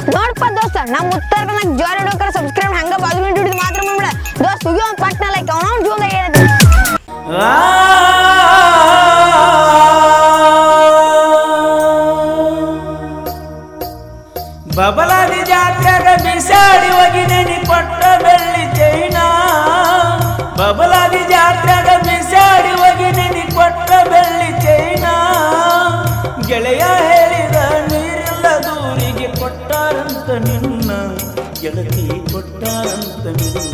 ನೋಡಪ್ಪ ದೋಸ್ತ ನಮ್ಮ ಉತ್ತರ ಕನ್ನಡ ಜೋರ ಹಿಡೋಕರ ಸಬ್ಸ್ಕ್ರೈಬ್ ಹಂಗ ಬಾಜು ಹಿಡಿದು ಮಾತ್ರ ಮಾಡ್ಬಿಡ ದೋಸ್ತ ಹೋಗಿ ಅವ್ನು ಪಟ್ನ ಲೈಕ್ ಅವನ ಜೀವನ ಏನೈತಿ ಬಬಲಾದಿ ಜಾತ್ರೆಗ ಬಿಸಾಡಿ ಹೋಗಿನೆ ನೀ ಕೊಟ್ಟ ಬೆಳ್ಳಿ ಚೈನ ಬಬಲಾದಿ ಜಾತ್ರೆಗ ಬಿಸಾಡಿ ಹೋಗಿನೆ ನೀ ಕೊಟ್ಟ ಬೆಳ್ಳಿ ಚೈನ ಗೆಳೆಯ ಹೇಳಿದ ನೀರಿಲ್ಲ ದೂರಿಗೆ ಕೊಟ್ಟಾರಂತ ನಿನ್ನ ಗೆಳತಿ ಕೊಟ್ಟಾರಂತ ನಿನ್ನ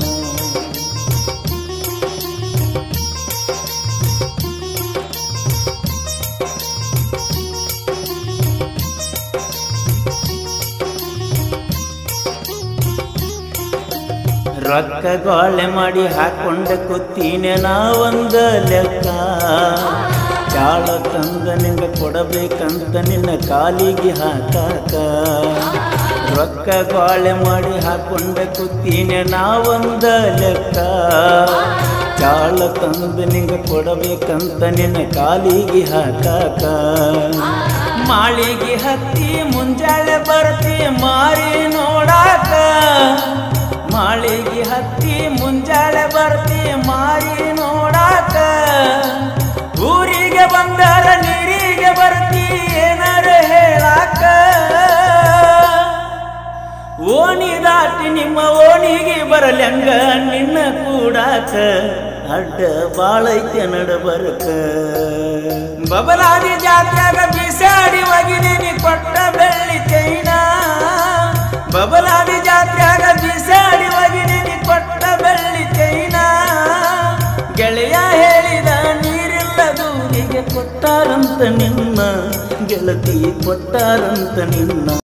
ರೊಕ್ಕ ಗೋಳೆ ಮಾಡಿ ಹಾಕೊಂಡ ಕೂತೀನೆ ನಾವೊಂದ ಲೆಕ್ಕ ಚಾಳ ತಂದ ನಿಂಗ ಕೊಡಬೇಕಂತ ನಿನ್ನ ಕಾಲಿಗೆ ಹಾಕಾಕ ರೊಕ್ಕ ಗೋಳೆ ಮಾಡಿ ಹಾಕೊಂಡ ಕೂತೀನೆ ನಾವೊಂದ ಲೆಕ್ಕ ಚಾಳ ತಂದ ನಿಂಗ ಕೊಡಬೇಕಂತ ನಿನ್ನ ಕಾಲಿಗೆ ಹಾಕಾಕ ಮಾಳಿಗೆ ಹತ್ತಿ ಮುಂಜಾಳೆ ಬರ್ತಿ ಮಾರಿ ನೋಡಾಕ ಮಾಳಿಗೆ ಹತ್ತಿ ಮುಂಜಾಳೆ ಬರ್ತಿ ಮಾರಿ ನೋಡಾಕ ಊರಿಗೆ ಬಂದರ ನೀರಿಗೆ ಬರ್ತಿ ಏನಾರ ಹೇಳಾಕ ಓಣಿ ದಾಟಿ ನಿಮ್ಮ ಓಣಿಗೆ ಬರಲಂಗ ನಿನ್ನ ಕೂಡಾಕ ಅಡ್ಡ ಬಾಳೈತೆ ನಡಬರಕ ಬಬಲಾದಿ ಜಾತ್ಯಾಗ ಬಿಸಾಡಿ ಒಗಿನಿ ನೀ ಕೊಟ್ಟ ಬೆಳ್ಳಿ ಚೈನ ಬಬಲಾದಿ ಜಾತ್ಯಾಗ ಬಿಸಾಡಿ ಒಗಿನಿ ನೀ ಕೊಟ್ಟ ಬೆಳ್ಳಿ ಚೈನ ಗೆಳೆಯ ಹೇಳಿದ ನೀರಿಲ್ಲ ದೂರಿಗೆ ಕೊಟ್ಟಾರಂತ ನಿನ್ನ ಗೆಳತಿ ಕೊಟ್ಟಾರಂತ ನಿನ್ನ